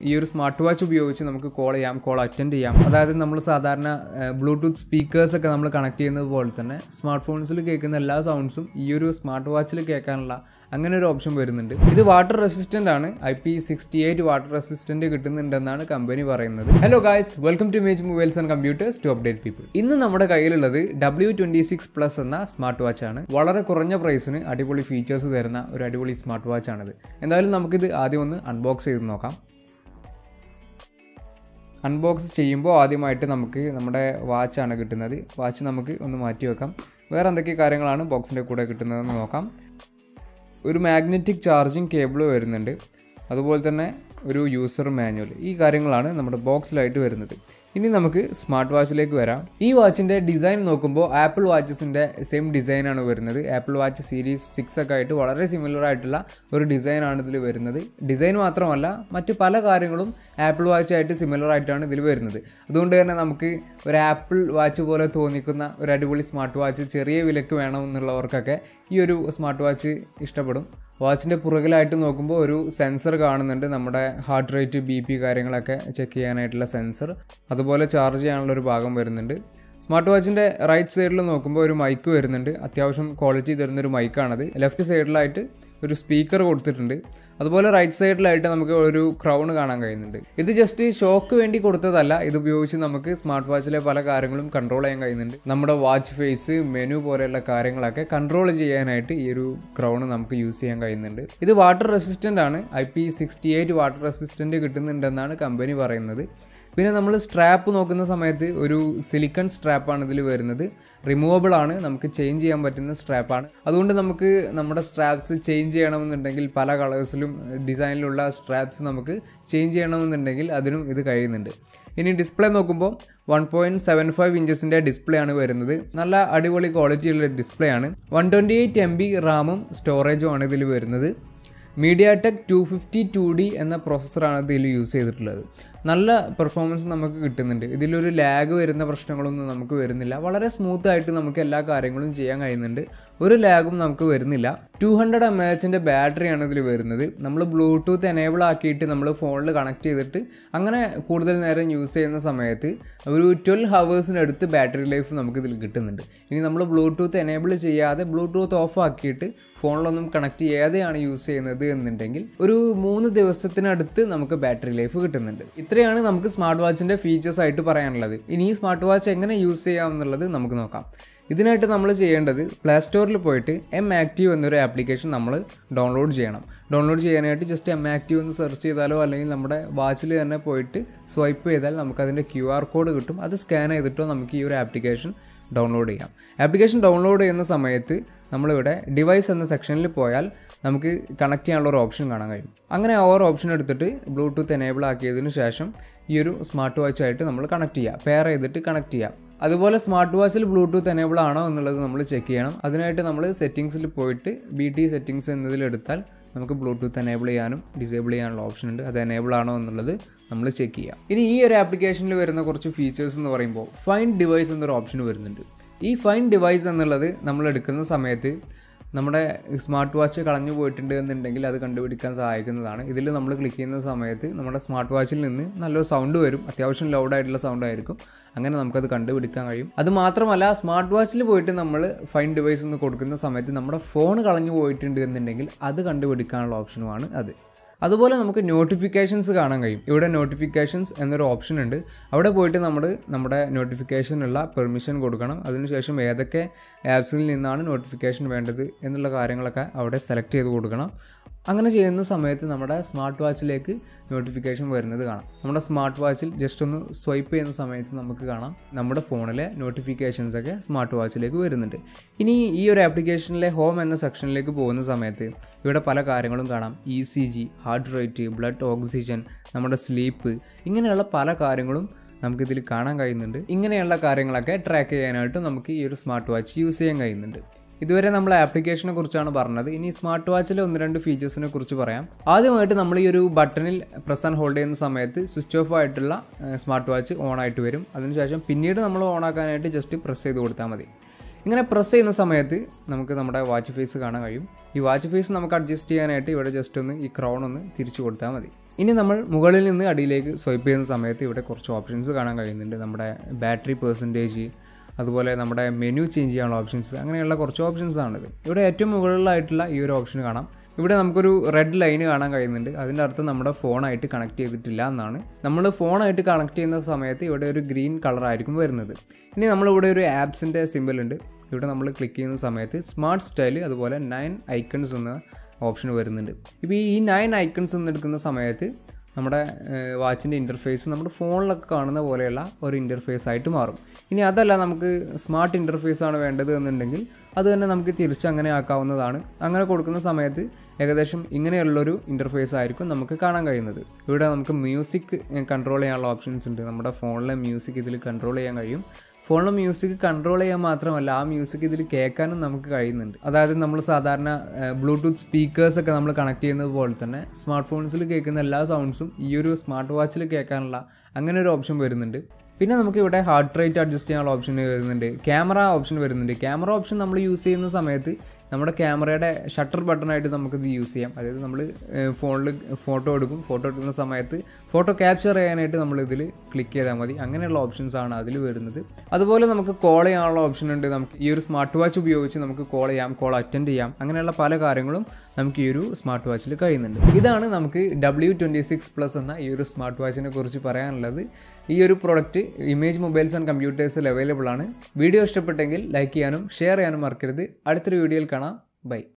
ഈ ഒരു smart watch ഉപയോഗിച്ച് നമുക്ക് കോൾ ചെയ്യാം കോൾ അറ്റൻഡ് ചെയ്യാം അതായത് നമ്മൾ സാധാരണ ബ്ലൂടൂത്ത് സ്പീക്കേഴ്സ് ഒക്കെ നമ്മൾ കണക്ട് ചെയ്യുന്നത് പോലെ തന്നെ സ്മാർട്ട് ഫോൺസിൽ കേൾക്കുന്ന എല്ലാ സൗണ്ട്സും ഈ ഒരു സ്മാർട്ട് വാച്ചിൽ കേൾക്കാനുള്ള അങ്ങനെ ഒരു ഓപ്ഷൻ വരുന്നുണ്ട് ഇത് വാട്ടർ റെസിസ്റ്റന്റ് ആണ് I P sixty eight water resistant കിട്ടുന്നുണ്ടെന്നാണ് കമ്പനി പറയുന്നത് ഹലോ ഗായ്സ് വെൽക്കം ടു മേജ് mobiles and computers to update people ഇന്ന് നമ്മുടെ കയ്യിലുള്ളത് ഡബ്ല്യു ട്വന്റി സിക്സ് പ്ലസ് എന്ന സ്മാർട്ട് വാച്ച് ആണ് വളരെ കുറഞ്ഞ പ്രൈസിന് അടിപൊളി ഫീച്ചേഴ്സ് തരുന്ന ഒരു അടിപൊളി സ്മാർട്ട് വാച്ച് ആണിത് എന്തായാലും നമുക്കിത് ആദ്യം ഒന്ന് അൺബോക്സ് ചെയ്ത് നോക്കാം അൺബോക്സ് ചെയ്യുമ്പോൾ ആദ്യമായിട്ട് നമുക്ക് നമ്മുടെ വാച്ചാണ് കിട്ടുന്നത് വാച്ച് നമുക്ക് ഒന്ന് മാറ്റി വെക്കാം വേറെ എന്തൊക്കെ കാര്യങ്ങളാണ് ബോക്സിൻ്റെ കൂടെ കിട്ടുന്നതെന്ന് നോക്കാം ഒരു മാഗ്നറ്റിക് ചാർജിങ് കേബിൾ വരുന്നുണ്ട് അതുപോലെ തന്നെ ഒരു യൂസർ മാനുവൽ ഈ കാര്യങ്ങളാണ് നമ്മുടെ ബോക്സിലായിട്ട് വരുന്നത് ഇനി നമുക്ക് സ്മാർട്ട് വാച്ചിലേക്ക് വരാം ഈ വാച്ചിൻ്റെ ഡിസൈൻ നോക്കുമ്പോൾ ആപ്പിൾ വാച്ചസിൻ്റെ സെയിം ഡിസൈനാണ് വരുന്നത് ആപ്പിൾ വാച്ച് സീരീസ് സിക്സ് ഒക്കെ ആയിട്ട് വളരെ സിമിലർ ആയിട്ടുള്ള ഒരു ഡിസൈനാണ് ഇതിൽ വരുന്നത് ഡിസൈൻ മാത്രമല്ല മറ്റ് പല കാര്യങ്ങളും ആപ്പിൾ വാച്ചായിട്ട് സിമിലർ ആയിട്ടാണ് ഇതിൽ വരുന്നത് അതുകൊണ്ട് തന്നെ നമുക്ക് ഒരു ആപ്പിൾ വാച്ച് പോലെ തോന്നിക്കുന്ന ഒരു അടിപൊളി സ്മാർട്ട് വാച്ച് ചെറിയ വിലക്ക് വേണമെന്നുള്ളവർക്കൊക്കെ ഈ ഒരു സ്മാർട്ട് വാച്ച് ഇഷ്ടപ്പെടും വാച്ചിൻ്റെ പുറകിലായിട്ട് നോക്കുമ്പോൾ ഒരു സെൻസർ കാണുന്നുണ്ട് നമ്മുടെ ഹാർട്ട് റേറ്റ് ബി പി കാര്യങ്ങളൊക്കെ ചെക്ക് ചെയ്യാനായിട്ടുള്ള സെൻസർ അതുപോലെ ചാർജ് ചെയ്യാനുള്ള ഒരു ഭാഗം വരുന്നുണ്ട് സ്മാർട്ട് വാച്ചിൻ്റെ റൈറ്റ് സൈഡിൽ നോക്കുമ്പോൾ ഒരു മൈക്ക് വരുന്നുണ്ട് അത്യാവശ്യം ക്വാളിറ്റി തരുന്ന ഒരു മൈക്കാണത് ലെഫ്റ്റ് സൈഡിലായിട്ട് ഒരു സ്പീക്കർ കൊടുത്തിട്ടുണ്ട് അതുപോലെ റൈറ്റ് സൈഡിലായിട്ട് നമുക്ക് ഒരു ക്രൗൺ കാണാൻ കഴിയുന്നുണ്ട് ഇത് ജസ്റ്റ് ഷോക്ക് വേണ്ടി കൊടുത്തതല്ല ഇത് ഉപയോഗിച്ച് നമുക്ക് സ്മാർട്ട് വാച്ചിലെ പല കാര്യങ്ങളും കൺട്രോൾ ചെയ്യാൻ കഴിയുന്നുണ്ട് നമ്മുടെ വാച്ച് ഫേസ് മെനു പോലെയുള്ള കാര്യങ്ങളൊക്കെ കൺട്രോൾ ചെയ്യാനായിട്ട് ഈ ഒരു ക്രൗൺ നമുക്ക് യൂസ് ചെയ്യാൻ കഴിയുന്നുണ്ട് ഇത് വാട്ടർ റെസിസ്റ്റൻ്റ് ആണ് I P sixty eight water resistant കിട്ടുന്നുണ്ടെന്നാണ് കമ്പനി പറയുന്നത് പിന്നെ നമ്മൾ സ്ട്രാപ്പ് നോക്കുന്ന സമയത്ത് ഒരു സിലിക്കൺ സ്ട്രാപ്പാണ് ഇതിൽ വരുന്നത് റിമൂവബിൾ ആണ് നമുക്ക് ചേഞ്ച് ചെയ്യാൻ പറ്റുന്ന സ്ട്രാപ്പാണ് അതുകൊണ്ട് നമുക്ക് നമ്മുടെ സ്ട്രാപ്സ് ചേഞ്ച് ചെയ്യണമെന്നുണ്ടെങ്കിൽ പല കളേഴ്സിലും ഡിസൈനിലുള്ള സ്ട്രാപ്സ് നമുക്ക് ചേഞ്ച് ചെയ്യണമെന്നുണ്ടെങ്കിൽ അതിനും ഇത് കഴിയുന്നുണ്ട് ഇനി ഡിസ്പ്ലേ നോക്കുമ്പോൾ വൺ പോയിൻറ്റ് സെവൻ ഫൈവ് ഇഞ്ചസിൻ്റെ ഡിസ്പ്ലേ ആണ് വരുന്നത് നല്ല അടിപൊളി ക്വാളിറ്റിയുള്ള ഡിസ്പ്ലേ ആണ് one twenty eight M B റാമും സ്റ്റോറേജും ആണ് ഇതിൽ വരുന്നത് MediaTek two fifty two D എന്ന പ്രോസസ്സറാണ് ഇതിൽ യൂസ് ചെയ്തിട്ടുള്ളത് നല്ല പെർഫോമൻസ് നമുക്ക് കിട്ടുന്നുണ്ട് ഇതിലൊരു ലാഗ് വരുന്ന പ്രശ്നങ്ങളൊന്നും നമുക്ക് വരുന്നില്ല വളരെ സ്മൂത്ത് ആയിട്ട് നമുക്ക് എല്ലാ കാര്യങ്ങളും ചെയ്യാൻ കഴിയുന്നുണ്ട് ഒരു ലാഗും നമുക്ക് വരുന്നില്ല ടു ഹൺഡ്രഡ് എം എച്ചിൻ്റെ ബാറ്ററിയാണ് ഇതിൽ വരുന്നത് നമ്മൾ ബ്ലൂടൂത്ത് എനേബിൾ ആക്കിയിട്ട് നമ്മൾ ഫോണിൽ കണക്ട് ചെയ്തിട്ട് അങ്ങനെ കൂടുതൽ നേരം യൂസ് ചെയ്യുന്ന സമയത്ത് ഒരു ട്വൽവ് ഹവേഴ്സിനടുത്ത് ബാറ്ററി ലൈഫ് നമുക്ക് ഇതിൽ കിട്ടുന്നുണ്ട് ഇനി നമ്മൾ ബ്ലൂടൂത്ത് എനേബിൾ ചെയ്യാതെ ബ്ലൂടൂത്ത് ഓഫ് ആക്കിയിട്ട് ഫോണിലൊന്നും കണക്ട് ചെയ്യാതെയാണ് യൂസ് ചെയ്യുന്നത് എന്നുണ്ടെങ്കിൽ ഒരു മൂന്ന് ദിവസത്തിനടുത്ത് നമുക്ക് ബാറ്ററി ലൈഫ് കിട്ടുന്നുണ്ട് ഇത്രയാണ് നമുക്ക് സ്മാർട്ട് വാച്ചിൻ്റെ ഫീച്ചേഴ്സ് ആയിട്ട് പറയാനുള്ളത് ഇനി ഈ സ്മാർട്ട് വാച്ച് എങ്ങനെ യൂസ് ചെയ്യാം എന്നുള്ളത് നമുക്ക് നോക്കാം ഇതിനായിട്ട് നമ്മൾ ചെയ്യേണ്ടത് പ്ലേ സ്റ്റോറിൽ പോയിട്ട് എം ആക്റ്റീവ് എന്നൊരു ആപ്ലിക്കേഷൻ നമ്മൾ ഡൗൺലോഡ് ചെയ്യണം ഡൗൺലോഡ് ചെയ്യാനായിട്ട് ജസ്റ്റ് എം ആക്റ്റീവ് എന്ന് സെർച്ച് ചെയ്താലോ അല്ലെങ്കിൽ നമ്മുടെ വാച്ചിൽ തന്നെ പോയിട്ട് സ്വൈപ്പ് ചെയ്താൽ നമുക്കതിൻ്റെ ക്യു ആർ കോഡ് കിട്ടും അത് സ്കാൻ ചെയ്തിട്ടോ നമുക്ക് ഈ ഒരു ആപ്ലിക്കേഷൻ ഡൗൺലോഡ് ചെയ്യാം ആപ്ലിക്കേഷൻ ഡൗൺലോഡ് ചെയ്യുന്ന സമയത്ത് നമ്മളിവിടെ ഡിവൈസ് എന്ന സെക്ഷനിൽ പോയാൽ നമുക്ക് കണക്ട് ചെയ്യാനുള്ള ഒരു ഓപ്ഷൻ കാണാൻ കഴിയും അങ്ങനെ ആ ഒരു ഓപ്ഷൻ എടുത്തിട്ട് ബ്ലൂടൂത്ത് എനേബിൾ ആക്കിയതിന് ശേഷം ഈ ഒരു സ്മാർട്ട് വാച്ചായിട്ട് നമ്മൾ കണക്ട് ചെയ്യുക പെയർ ചെയ്തിട്ട് കണക്ട് ചെയ്യാം അതുപോലെ സ്മാർട്ട് വാച്ചിൽ ബ്ലൂടൂത്ത് എനേബിൾ ആണോ എന്നുള്ളത് നമ്മൾ ചെക്ക് ചെയ്യണം അതിനായിട്ട് നമ്മൾ സെറ്റിങ്സിൽ പോയിട്ട് ബി ടി സെറ്റിങ്സ് എന്നതിലെടുത്താൽ നമുക്ക് ബ്ലൂടൂത്ത് എനേബിൾ ചെയ്യാനും ഡിസേബിൾ ചെയ്യാനുള്ള ഓപ്ഷൻ ഉണ്ട് അത് എനേബിൾ ആണോ എന്നുള്ളത് നമ്മൾ ചെക്ക് ചെയ്യാം ഇനി ഈ ഒരു ആപ്ലിക്കേഷനിൽ വരുന്ന കുറച്ച് ഫീച്ചേഴ്സ് എന്ന് പറയുമ്പോൾ ഫൈൻ ഡിവൈസ് എന്നൊരു ഓപ്ഷൻ വരുന്നുണ്ട് ഈ ഫൈൻ ഡിവൈസ് എന്നുള്ളത് നമ്മൾ എടുക്കുന്ന സമയത്ത് നമ്മുടെ സ്മാർട്ട് വാച്ച് കളഞ്ഞു പോയിട്ടുണ്ട് എന്നുണ്ടെങ്കിൽ അത് കണ്ടുപിടിക്കാൻ സഹായിക്കുന്നതാണ് ഇതിൽ നമ്മൾ ക്ലിക്ക് ചെയ്യുന്ന സമയത്ത് നമ്മുടെ സ്മാർട്ട് വാച്ചിൽ നിന്ന് നല്ലൊരു സൗണ്ട് വരും അത്യാവശ്യം ലൗഡ് ആയിട്ടുള്ള സൗണ്ട് ആയിരിക്കും അങ്ങനെ നമുക്കത് കണ്ടുപിടിക്കാൻ കഴിയും അത് മാത്രമല്ല സ്മാർട്ട് വാച്ചിൽ പോയിട്ട് നമ്മൾ ഫൈൻ ഡിവൈസ് എന്ന് കൊടുക്കുന്ന സമയത്ത് നമ്മുടെ ഫോൺ കളഞ്ഞു പോയിട്ടുണ്ട് എന്നുണ്ടെങ്കിൽ അത് കണ്ടുപിടിക്കാനുള്ള ഓപ്ഷനുമാണ് അത് അതുപോലെ നമുക്ക് നോട്ടിഫിക്കേഷൻസ് കാണാൻ കഴിയും ഇവിടെ നോട്ടിഫിക്കേഷൻസ് എന്നൊരു ഓപ്ഷൻ ഉണ്ട് അവിടെ പോയിട്ട് നമ്മൾ നമ്മുടെ നോട്ടിഫിക്കേഷനുള്ള പെർമിഷൻ കൊടുക്കണം അതിനുശേഷം ഏതൊക്കെ ആപ്സിൽ നിന്നാണ് നോട്ടിഫിക്കേഷൻ വേണ്ടത് എന്നുള്ള കാര്യങ്ങളൊക്കെ അവിടെ സെലക്ട് ചെയ്ത് കൊടുക്കണം അങ്ങനെ ചെയ്യുന്ന സമയത്ത് നമ്മുടെ സ്മാർട്ട് വാച്ചിലേക്ക് നോട്ടിഫിക്കേഷൻ വരുന്നത് കാണാം നമ്മുടെ സ്മാർട്ട് വാച്ചിൽ ജസ്റ്റ് ഒന്ന് സ്വൈപ്പ് ചെയ്യുന്ന സമയത്ത് നമുക്ക് കാണാം നമ്മുടെ ഫോണിലെ നോട്ടിഫിക്കേഷൻസ് ഒക്കെ സ്മാർട്ട് വാച്ചിലേക്ക് വരുന്നുണ്ട് ഇനി ഈ ഒരു ആപ്ലിക്കേഷനിലെ ഹോം എന്ന സെക്ഷനിലേക്ക് പോകുന്ന സമയത്ത് ഇവിടെ പല കാര്യങ്ങളും കാണാം E C G heart rate blood oxygen നമ്മുടെ സ്ലീപ്പ് ഇങ്ങനെയുള്ള പല കാര്യങ്ങളും നമുക്കിതിൽ കാണാൻ കഴിയുന്നുണ്ട് ഇങ്ങനെയുള്ള കാര്യങ്ങളൊക്കെ ട്രാക്ക് ചെയ്യാനായിട്ട് നമുക്ക് ഈ ഒരു സ്മാർട്ട് വാച്ച് യൂസ് ചെയ്യാൻ കഴിയുന്നുണ്ട് ഇതുവരെ നമ്മൾ ആപ്ലിക്കേഷനെ കുറിച്ചാണ് പറഞ്ഞത് ഇനി സ്മാർട്ട് വാച്ചിലെ ഒന്ന് രണ്ട് ഫീച്ചേഴ്സിനെ കുറിച്ച് പറയാം ആദ്യമായിട്ട് നമ്മൾ ഈ ഒരു ബട്ടണിൽ പ്രസ് ആൻഡ് ഹോൾഡ് ചെയ്യുന്ന സമയത്ത് സ്വിച്ച് ഓഫ് ആയിട്ടുള്ള സ്മാർട്ട് വാച്ച് ഓൺ ആയിട്ട് വരും അതിനുശേഷം പിന്നീട് നമ്മൾ ഓൺ ആക്കാനായിട്ട് ജസ്റ്റ് പ്രസ് ചെയ്ത് കൊടുത്താൽ മതി ഇങ്ങനെ പ്രസ് ചെയ്യുന്ന സമയത്ത് നമുക്ക് നമ്മുടെ വാച്ച് ഫേസ് കാണാൻ കഴിയും ഈ വാച്ച് ഫേസ് നമുക്ക് അഡ്ജസ്റ്റ് ചെയ്യാനായിട്ട് ഇവിടെ ജസ്റ്റ് ഒന്ന് ഈ ക്രൗൺ ഒന്ന് തിരിച്ചു കൊടുത്താൽ മതി ഇനി നമ്മൾ മുകളിൽ നിന്ന് അടിയിലേക്ക് സ്വൈപ്പ് ചെയ്യുന്ന സമയത്ത് ഇവിടെ കുറച്ച് ഓപ്ഷൻസ് കാണാൻ കഴിയുന്നുണ്ട് നമ്മുടെ ബാറ്ററി പെർസെൻറ്റേജ് അതുപോലെ നമ്മുടെ മെനു ചേഞ്ച് ചെയ്യാനുള്ള ഓപ്ഷൻസ് അങ്ങനെയുള്ള കുറച്ച് ഓപ്ഷൻസ് ആണിത് ഇവിടെ ഏറ്റവും മുകളിലായിട്ടുള്ള ഈ ഒരു ഓപ്ഷൻ കാണാം ഇവിടെ നമുക്കൊരു റെഡ് ലൈൻ കാണാൻ കഴിയുന്നുണ്ട് അതിൻ്റെ അർത്ഥം നമ്മുടെ ഫോണായിട്ട് കണക്ട് ചെയ്തിട്ടില്ല എന്നാണ് നമ്മൾ ഫോണായിട്ട് കണക്ട് ചെയ്യുന്ന സമയത്ത് ഇവിടെ ഒരു ഗ്രീൻ കളറായിരിക്കും വരുന്നത് ഇനി നമ്മളിവിടെ ഒരു ആപ്സിൻ്റെ സിമ്പിൾ ഉണ്ട് ഇവിടെ നമ്മൾ ക്ലിക്ക് ചെയ്യുന്ന സമയത്ത് സ്മാർട്ട് സ്റ്റൈൽ അതുപോലെ നയൻ ഐക്കൺസ് എന്ന ഓപ്ഷൻ വരുന്നുണ്ട് ഇപ്പോൾ ഈ നയൻ ഐക്കൺസ് എന്ന് എടുക്കുന്ന സമയത്ത് നമ്മുടെ വാച്ചിൻ്റെ ഇൻ്റർഫേസ് നമ്മുടെ ഫോണിലൊക്കെ കാണുന്ന പോലെയുള്ള ഒരു ഇൻ്റർഫേസ് ആയിട്ട് മാറും ഇനി അതല്ല നമുക്ക് സ്മാർട്ട് ഇൻ്റർഫേസ് ആണ് വേണ്ടത് എന്നുണ്ടെങ്കിൽ അത് തന്നെ നമുക്ക് തിരിച്ച് അങ്ങനെ ആക്കാവുന്നതാണ് അങ്ങനെ കൊടുക്കുന്ന സമയത്ത് ഏകദേശം ഇങ്ങനെയുള്ളൊരു ഇൻ്റർഫേസ് ആയിരിക്കും നമുക്ക് കാണാൻ കഴിയുന്നത് ഇവിടെ നമുക്ക് മ്യൂസിക് കൺട്രോൾ ചെയ്യാനുള്ള ഓപ്ഷൻസ് ഉണ്ട് നമ്മുടെ ഫോണിലെ മ്യൂസിക് ഇതിൽ കൺട്രോൾ ചെയ്യാൻ കഴിയും ഫോണിലെ മ്യൂസിക് കൺട്രോൾ ചെയ്യാൻ മാത്രമല്ല ആ മ്യൂസിക് ഇതിൽ കേൾക്കാനും നമുക്ക് കഴിയുന്നുണ്ട് അതായത് നമ്മൾ സാധാരണ ബ്ലൂടൂത്ത് സ്പീക്കേഴ്സ് ഒക്കെ നമ്മൾ കണക്ട് ചെയ്യുന്നത് പോലെ തന്നെ സ്മാർട്ട് ഫോൺസിൽ കേൾക്കുന്ന എല്ലാ സൗണ്ട്സും ഈ ഒരു സ്മാർട്ട് വാച്ചിൽ കേൾക്കാനുള്ള അങ്ങനെ ഒരു ഓപ്ഷൻ വരുന്നുണ്ട് പിന്നെ നമുക്ക് ഇവിടെ ഹാർട്ട് റേറ്റ് അഡ്ജസ്റ്റ് ചെയ്യാനുള്ള ഓപ്ഷൻ വരുന്നുണ്ട് ക്യാമറ ഓപ്ഷൻ വരുന്നുണ്ട് ക്യാമറ ഓപ്ഷൻ നമ്മൾ യൂസ് ചെയ്യുന്ന സമയത്ത് നമ്മുടെ ക്യാമറയുടെ ഷട്ടർ ബട്ടണായിട്ട് നമുക്കിത് യൂസ് ചെയ്യാം അതായത് നമ്മൾ ഫോണിൽ ഫോട്ടോ എടുക്കും ഫോട്ടോ എടുക്കുന്ന സമയത്ത് ഫോട്ടോ ക്യാപ്ചർ ചെയ്യാനായിട്ട് നമ്മൾ ഇതിൽ ക്ലിക്ക് ചെയ്താൽ മതി അങ്ങനെയുള്ള ഓപ്ഷൻസ് ആണ് അതിൽ വരുന്നത് അതുപോലെ നമുക്ക് കോൾ ചെയ്യാനുള്ള ഓപ്ഷൻ ഉണ്ട് നമുക്ക് ഈ ഒരു സ്മാർട്ട് വാച്ച് ഉപയോഗിച്ച് നമുക്ക് കോൾ ചെയ്യാം കോൾ അറ്റൻഡ് ചെയ്യാം അങ്ങനെയുള്ള പല കാര്യങ്ങളും നമുക്ക് ഈ ഒരു സ്മാർട്ട് വാച്ചിൽ കഴിയുന്നുണ്ട് ഇതാണ് നമുക്ക് ഡബ്ല്യു ട്വൻറ്റി സിക്സ് പ്ലസ് എന്ന ഈ ഒരു സ്മാർട്ട് വാച്ചിനെ കുറിച്ച് പറയാനുള്ളത് ഈ ഒരു പ്രൊഡക്റ്റ് ഇമേജ് മൊബൈൽസ് ആൻഡ് കമ്പ്യൂട്ടേഴ്സിൽ അവൈലബിൾ ആണ് വീഡിയോ ഇഷ്ടപ്പെട്ടെങ്കിൽ ലൈക്ക് ചെയ്യാനും ഷെയർ ചെയ്യാനും മറക്കരുത് അടുത്തൊരു വീഡിയോയിൽ കാണാം ബൈ